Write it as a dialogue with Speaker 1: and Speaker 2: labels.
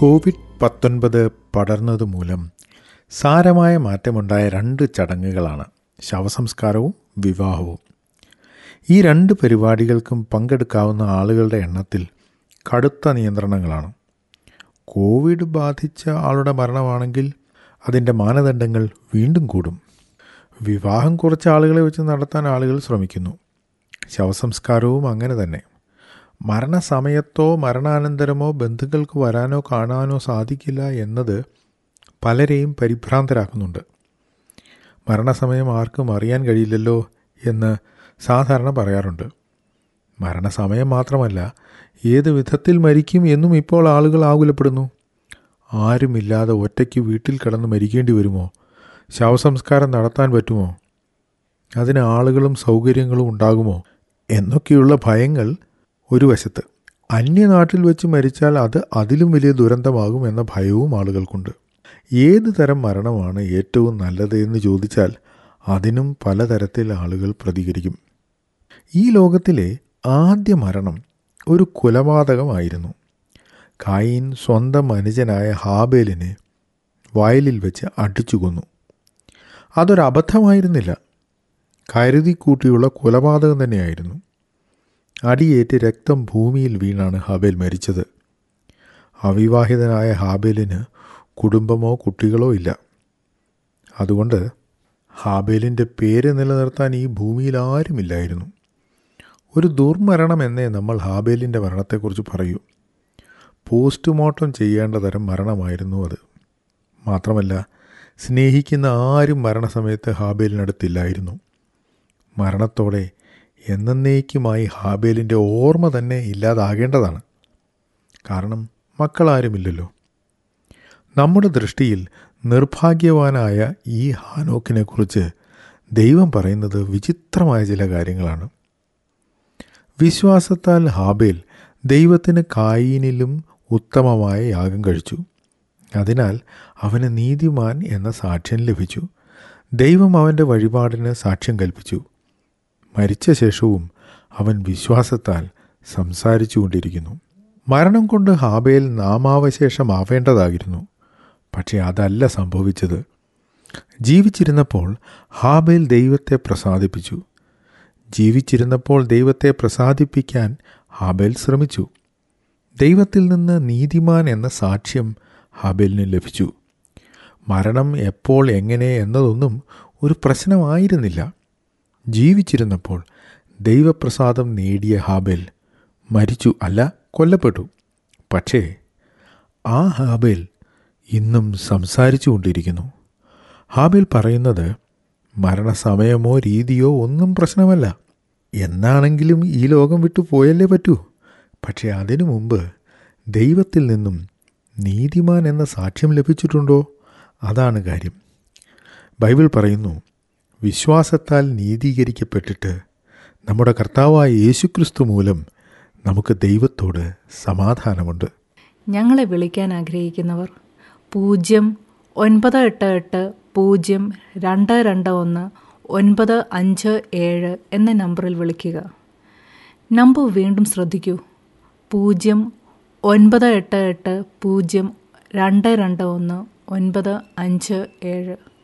Speaker 1: Covid പത്തൊൻപത് പടർന്നതുമൂലം സാരമായ മാറ്റമുണ്ടായ രണ്ട് ചടങ്ങുകളാണ് ശവസംസ്കാരവും വിവാഹവും ഈ രണ്ട് പരിപാടികൾക്കും പങ്കെടുക്കാവുന്ന ആളുകളുടെ എണ്ണത്തിൽ കടുത്ത നിയന്ത്രണങ്ങളാണ് കോവിഡ് ബാധിച്ച ആളുടെ മരണമാണെങ്കിൽ അതിൻ്റെ മാനദണ്ഡങ്ങൾ വീണ്ടും കൂടും വിവാഹം കുറച്ച് ആളുകളെ വെച്ച് നടത്താൻ ആളുകൾ ശ്രമിക്കുന്നു ശവസംസ്കാരവും അങ്ങനെ തന്നെ മരണസമയത്തോ മരണാനന്തരമോ ബന്ധുക്കൾക്ക് വരാനോ കാണാനോ സാധിക്കില്ല എന്നത് പലരെയും പരിഭ്രാന്തരാക്കുന്നുണ്ട് മരണസമയം ആർക്കും അറിയാൻ കഴിയില്ലല്ലോ എന്ന് സാധാരണ പറയാറുണ്ട് മരണസമയം മാത്രമല്ല ഏത് വിധത്തിൽ മരിക്കും എന്നും ഇപ്പോൾ ആളുകൾ ആകുലപ്പെടുന്നു ആരുമില്ലാതെ ഒറ്റയ്ക്ക് വീട്ടിൽ കിടന്ന് മരിക്കേണ്ടി വരുമോ ശവസംസ്കാരം നടത്താൻ പറ്റുമോ അതിന് ആളുകളും സൗകര്യങ്ങളും ഉണ്ടാകുമോ എന്നൊക്കെയുള്ള ഭയങ്ങൾ ഒരു വശത്ത് അന്യനാട്ടിൽ വെച്ച് മരിച്ചാൽ അത് അതിലും വലിയ ദുരന്തമാകും എന്ന ഭയവും ആളുകൾക്കുണ്ട് ഏത് തരം മരണമാണ് ഏറ്റവും നല്ലത് എന്ന് ചോദിച്ചാൽ അതിനും പലതരത്തിൽ ആളുകൾ പ്രതികരിക്കും ഈ ലോകത്തിലെ ആദ്യ മരണം ഒരു കൊലപാതകമായിരുന്നു കായിൻ സ്വന്തം അനുജനായ ഹാബേലിനെ വയലിൽ വെച്ച് അടിച്ചു കൊന്നു അതൊരു അബദ്ധമായിരുന്നില്ല കരുതിക്കൂട്ടിയുള്ള കൊലപാതകം തന്നെയായിരുന്നു അടിയേറ്റ് രക്തം ഭൂമിയിൽ വീണാണ് ഹാബേൽ മരിച്ചത് അവിവാഹിതനായ ഹാബേലിന് കുടുംബമോ കുട്ടികളോ ഇല്ല അതുകൊണ്ട് ഹാബേലിൻ്റെ പേര് നിലനിർത്താൻ ഈ ഭൂമിയിൽ ആരുമില്ലായിരുന്നു ഒരു ദുർമരണം എന്നേ നമ്മൾ ഹാബേലിൻ്റെ മരണത്തെക്കുറിച്ച് പറയൂ പോസ്റ്റ്മോർട്ടം ചെയ്യേണ്ട തരം മരണമായിരുന്നു അത് മാത്രമല്ല സ്നേഹിക്കുന്ന ആരും മരണസമയത്ത് ഹാബേലിനടുത്തില്ലായിരുന്നു മരണത്തോടെ എന്നേക്കുമായി ഹാബേലിൻ്റെ ഓർമ്മ തന്നെ ഇല്ലാതാകേണ്ടതാണ് കാരണം മക്കളാരുമില്ലല്ലോ നമ്മുടെ ദൃഷ്ടിയിൽ നിർഭാഗ്യവാനായ ഈ ഹാനോക്കിനെക്കുറിച്ച് ദൈവം പറയുന്നത് വിചിത്രമായ ചില കാര്യങ്ങളാണ് വിശ്വാസത്താൽ ഹാബേൽ ദൈവത്തിന് കായീനിലും ഉത്തമമായ യാഗം കഴിച്ചു അതിനാൽ അവന് നീതിമാൻ എന്ന സാക്ഷ്യം ലഭിച്ചു ദൈവം അവൻ്റെ വഴിപാടിന് സാക്ഷ്യം കൽപ്പിച്ചു മരിച്ച ശേഷവും അവൻ വിശ്വാസത്താൽ സംസാരിച്ചുകൊണ്ടിരിക്കുന്നു മരണം കൊണ്ട് ഹാബേൽ നാമാവശേഷമാവേണ്ടതായിരുന്നു പക്ഷേ അതല്ല സംഭവിച്ചത് ജീവിച്ചിരുന്നപ്പോൾ ഹാബേൽ ദൈവത്തെ പ്രസാദിപ്പിച്ചു ജീവിച്ചിരുന്നപ്പോൾ ദൈവത്തെ പ്രസാദിപ്പിക്കാൻ ഹാബേൽ ശ്രമിച്ചു ദൈവത്തിൽ നിന്ന് നീതിമാൻ എന്ന സാക്ഷ്യം ഹാബേലിന് ലഭിച്ചു മരണം എപ്പോൾ എങ്ങനെ എന്നതൊന്നും ഒരു പ്രശ്നമായിരുന്നില്ല ജീവിച്ചിരുന്നപ്പോൾ ദൈവപ്രസാദം നേടിയ ഹാബേൽ മരിച്ചു അല്ല കൊല്ലപ്പെട്ടു പക്ഷേ ആ ഹാബേൽ ഇന്നും സംസാരിച്ചു കൊണ്ടിരിക്കുന്നു ഹാബേൽ പറയുന്നത് മരണസമയമോ രീതിയോ ഒന്നും പ്രശ്നമല്ല എന്നാണെങ്കിലും ഈ ലോകം വിട്ടു പോയല്ലേ പറ്റൂ പക്ഷേ അതിനു മുമ്പ് ദൈവത്തിൽ നിന്നും നീതിമാൻ എന്ന സാക്ഷ്യം ലഭിച്ചിട്ടുണ്ടോ അതാണ് കാര്യം ബൈബിൾ പറയുന്നു വിശ്വാസത്താൽ നീതീകരിക്കപ്പെട്ടിട്ട് നമ്മുടെ കർത്താവായ യേശുക്രിസ്തു മൂലം നമുക്ക് ദൈവത്തോട് സമാധാനമുണ്ട്
Speaker 2: ഞങ്ങളെ വിളിക്കാൻ ആഗ്രഹിക്കുന്നവർ പൂജ്യം ഒൻപത് എട്ട് എട്ട് പൂജ്യം രണ്ട് രണ്ട് ഒന്ന് ഒൻപത് അഞ്ച് ഏഴ് എന്ന നമ്പറിൽ വിളിക്കുക നമ്പർ വീണ്ടും ശ്രദ്ധിക്കൂ പൂജ്യം ഒൻപത് എട്ട് എട്ട് പൂജ്യം രണ്ട് രണ്ട് ഒന്ന് ഒൻപത് അഞ്ച് ഏഴ്